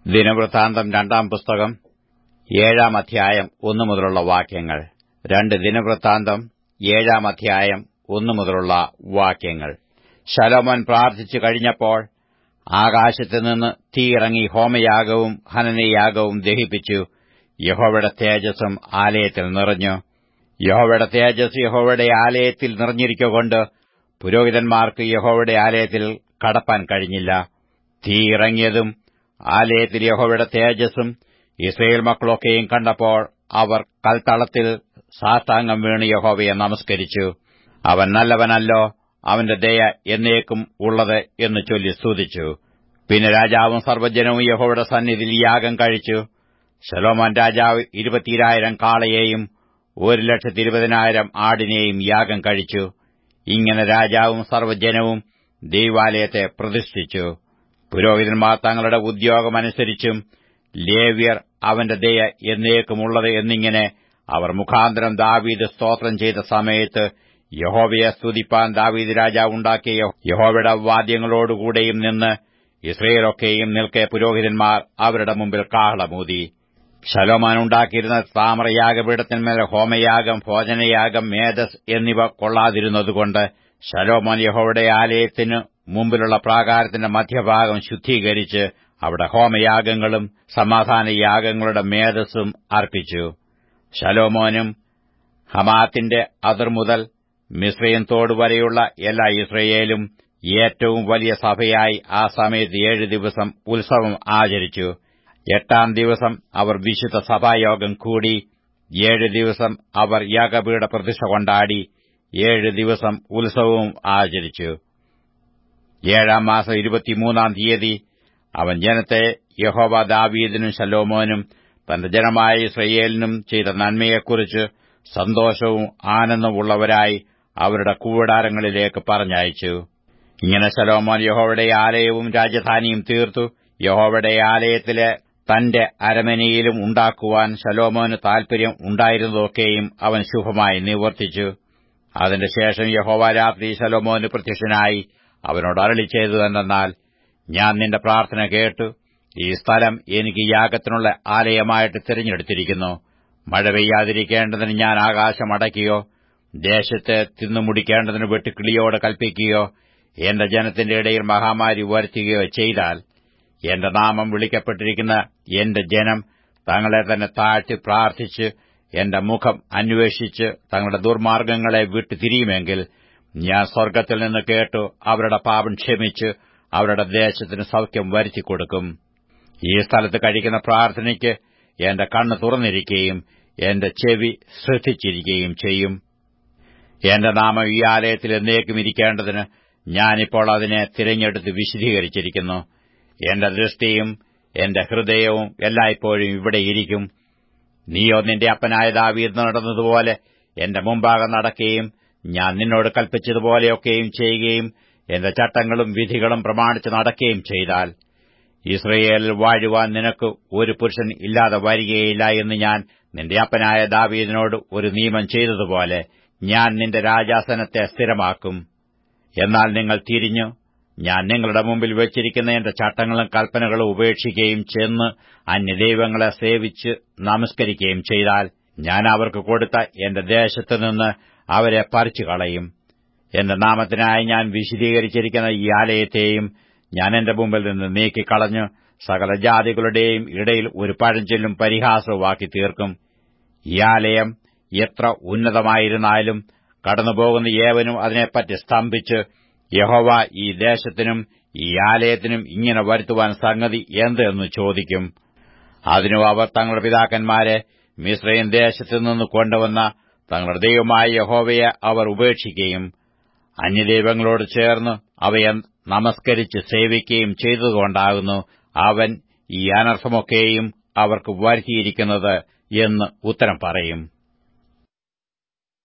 ദിനവൃത്താന്തം രണ്ടാം പുസ്തകം ഏഴാം അധ്യായം ഒന്നു മുതലുള്ള വാക്യങ്ങൾ രണ്ട് ദിനവൃത്താന്തം ഏഴാം അധ്യായം ഒന്നു മുതലുള്ള വാക്യങ്ങൾ ശലോമോൻ പ്രാർത്ഥിച്ചു കഴിഞ്ഞപ്പോൾ ആകാശത്തു നിന്ന് തീ ഇറങ്ങി ഹോമയാഗവും ഹനനയാഗവും ദഹിപ്പിച്ചു യഹോവയുടെ തേജസ്സും ആലയത്തിൽ നിറഞ്ഞു യഹോവയുടെ തേജസ് യഹോവയുടെ ആലയത്തിൽ നിറഞ്ഞിരിക്കൊണ്ട് പുരോഹിതന്മാർക്ക് യഹോവയുടെ ആലയത്തിൽ കടപ്പാൻ കഴിഞ്ഞില്ല തീ ഇറങ്ങിയതും ആലയത്തിൽ യഹോവയുടെ തേജസ്സും ഇസ്രയേൽ മക്കളൊക്കെയും കണ്ടപ്പോൾ അവർ കൽത്തളത്തിൽ സാഷ്ടാംഗം വീണ് യഹോവയെ നമസ്കരിച്ചു അവൻ നല്ലവനല്ലോ അവന്റെ ദയ എന്നേക്കും ഉള്ളത് എന്ന് ചൊല്ലി സ്തുതിച്ചു പിന്നെ രാജാവും സർവ്വജനവും യഹോവയുടെ സന്നിധിയിൽ യാഗം കഴിച്ചു ശലോമോൻ രാജാവ് ഇരുപത്തിരായിരം കാളയെയും ഒരു ലക്ഷത്തി ഇരുപതിനായിരം ആടിനെയും യാഗം കഴിച്ചു ഇങ്ങനെ രാജാവും സർവ്വജനവും ദൈവാലയത്തെ പ്രതിഷ്ഠിച്ചു പുരോഹിതന്മാർ തങ്ങളുടെ ഉദ്യോഗമനുസരിച്ചും ലേവ്യർ അവന്റെ ദയ എന്നേക്കുമുള്ളത് എന്നിങ്ങനെ അവർ മുഖാന്തരം ദാവീദ് സ്തോത്രം ചെയ്ത സമയത്ത് യഹോവയെ സ്തുതിപ്പാൻ ദാവീദ് രാജാവ് ഉണ്ടാക്കിയ യഹോവയുടെ വാദ്യങ്ങളോടുകൂടെയും നിന്ന് ഇസ്രയേലൊക്കെയും നിൽക്കെ പുരോഹിതന്മാർ അവരുടെ മുമ്പിൽ കാഹളമൂതി ശലോമാൻ ഉണ്ടാക്കിയിരുന്ന താമരയാഗപീഠത്തിന്മേൽ ഹോമയാഗം ഭോജനയാഗം മേധസ് എന്നിവ കൊള്ളാതിരുന്നതുകൊണ്ട് ശലോമോൻ യഹോവയുടെ ആലയത്തിന് മുമ്പിലുള്ള പ്രാകാരത്തിന്റെ മധ്യഭാഗം ശുദ്ധീകരിച്ച് അവിടെ ഹോമയാഗങ്ങളും സമാധാനയാഗങ്ങളുടെ മേധസ്സും അർപ്പിച്ചു ശലോമോനും ഹമാത്തിന്റെ അതിർ മുതൽ മിശ്രയും തോട് വരെയുള്ള എല്ലാ ഇസ്രയേലും ഏറ്റവും വലിയ സഭയായി ആ സമയത്ത് ഏഴ് ദിവസം ഉത്സവം ആചരിച്ചു എട്ടാം ദിവസം അവർ വിശുദ്ധ സഭായോഗം കൂടി ഏഴ് ദിവസം അവർ യാഗപീഠ പ്രതിഷ്ഠ കൊണ്ടാടി ഏഴ് ദിവസം ഉത്സവവും ആചരിച്ചു ഏഴാം മാസം ഇരുപത്തിമൂന്നാം തീയതി അവൻ ജനത്തെ യഹോവ ദാവീദിനും ശലോമോനും തന്റെ ജനമായ ഇസ്രയേലിനും ചെയ്ത നന്മയെക്കുറിച്ച് സന്തോഷവും ആനന്ദമുള്ളവരായി അവരുടെ കൂടാരങ്ങളിലേക്ക് പറഞ്ഞയച്ചു ഇങ്ങനെ ശലോമോൻ യഹോവയുടെ ആലയവും രാജധാനിയും തീർത്തു യഹോവയുടെ ആലയത്തിലെ തന്റെ അരമനയിലും ഉണ്ടാക്കുവാൻ ശലോമോന് താൽപര്യം ഉണ്ടായിരുന്നതൊക്കെയും അവൻ ശുഭമായി നിവർത്തിച്ചു അതിന്റെ ശേഷം യഹോവ രാത്രി ശലോമോന് പ്രത്യക്ഷനായി അവനോട് അരളി ചെയ്തതെന്നാൽ ഞാൻ നിന്റെ പ്രാർത്ഥന കേട്ടു ഈ സ്ഥലം എനിക്ക് യാഗത്തിനുള്ള ആലയമായിട്ട് തിരഞ്ഞെടുത്തിരിക്കുന്നു മഴ പെയ്യാതിരിക്കേണ്ടതിന് ഞാൻ ആകാശം അടയ്ക്കുകയോ ദേശത്തെ തിന്നുമുടിക്കേണ്ടതിന് വെട്ടുക്കിളിയോട് കൽപ്പിക്കുകയോ എന്റെ ജനത്തിന്റെ ഇടയിൽ മഹാമാരി വരുത്തുകയോ ചെയ്താൽ എന്റെ നാമം വിളിക്കപ്പെട്ടിരിക്കുന്ന എന്റെ ജനം തങ്ങളെ തന്നെ താഴ്ത്തി പ്രാർത്ഥിച്ച് എന്റെ മുഖം അന്വേഷിച്ച് തങ്ങളുടെ ദുർമാർഗങ്ങളെ വിട്ടു തിരിയുമെങ്കിൽ ഞാൻ സ്വർഗ്ഗത്തിൽ നിന്ന് കേട്ടു അവരുടെ പാപം ക്ഷമിച്ച് അവരുടെ ദേശത്തിന് സൌഖ്യം വരുത്തിക്കൊടുക്കും ഈ സ്ഥലത്ത് കഴിക്കുന്ന പ്രാർത്ഥനയ്ക്ക് എന്റെ കണ്ണ് തുറന്നിരിക്കുകയും എന്റെ ചെവി ശ്രദ്ധിച്ചിരിക്കുകയും ചെയ്യും എന്റെ നാമം ഈ ആലയത്തിൽ എന്നേക്കും ഇരിക്കേണ്ടതിന് ഞാനിപ്പോൾ അതിനെ തിരഞ്ഞെടുത്ത് വിശദീകരിച്ചിരിക്കുന്നു എന്റെ ദൃഷ്ടിയും എന്റെ ഹൃദയവും എല്ലായ്പ്പോഴും ഇവിടെ ഇരിക്കും നീയോ നിന്റെ അപ്പനായ ദാവീദ് നടന്നതുപോലെ എന്റെ മുമ്പാകെ നടക്കുകയും ഞാൻ നിന്നോട് കൽപ്പിച്ചതുപോലെയൊക്കെയും ചെയ്യുകയും എന്റെ ചട്ടങ്ങളും വിധികളും പ്രമാണിച്ച് നടക്കുകയും ചെയ്താൽ ഇസ്രയേലിൽ വാഴുവാൻ നിനക്ക് ഒരു പുരുഷൻ ഇല്ലാതെ വരികയില്ല എന്ന് ഞാൻ നിന്റെ അപ്പനായ ദാവീദിനോട് ഒരു നിയമം ചെയ്തതുപോലെ ഞാൻ നിന്റെ രാജാസനത്തെ സ്ഥിരമാക്കും എന്നാൽ നിങ്ങൾ തിരിഞ്ഞു ഞാൻ നിങ്ങളുടെ മുമ്പിൽ വെച്ചിരിക്കുന്ന എന്റെ ചട്ടങ്ങളും കൽപ്പനകളും ഉപേക്ഷിക്കുകയും ചെന്ന് അന്യദൈവങ്ങളെ സേവിച്ച് നമസ്കരിക്കുകയും ചെയ്താൽ ഞാൻ അവർക്ക് കൊടുത്ത എന്റെ ദേശത്തു നിന്ന് അവരെ പറിച്ചു കളയും എന്റെ നാമത്തിനായി ഞാൻ വിശദീകരിച്ചിരിക്കുന്ന ഈ ആലയത്തെയും ഞാൻ എന്റെ മുമ്പിൽ നിന്ന് നീക്കിക്കളഞ്ഞ് സകല ജാതികളുടെയും ഇടയിൽ ഒരു പഴഞ്ചൊല്ലും പരിഹാസവുമാക്കി തീർക്കും ഈ ആലയം എത്ര ഉന്നതമായിരുന്നാലും കടന്നുപോകുന്ന ഏവനും അതിനെപ്പറ്റി സ്തംഭിച്ച് യഹോവ ഈ ദേശത്തിനും ഈ ആലയത്തിനും ഇങ്ങനെ വരുത്തുവാൻ സംഗതി എന്തെന്ന് ചോദിക്കും അതിനു അവർ തങ്ങളുടെ പിതാക്കന്മാരെ മിശ്രയും ദേശത്തു നിന്ന് കൊണ്ടുവന്ന തങ്ങളുടെ ദൈവമായ യഹോവയെ അവർ ഉപേക്ഷിക്കുകയും അന്യദൈവങ്ങളോട് ചേർന്ന് അവയെ നമസ്കരിച്ച് സേവിക്കുകയും ചെയ്തതുകൊണ്ടാകുന്നു അവൻ ഈ അനർത്ഥമൊക്കെയും അവർക്ക് വരുത്തിയിരിക്കുന്നത് എന്ന് ഉത്തരം പറയും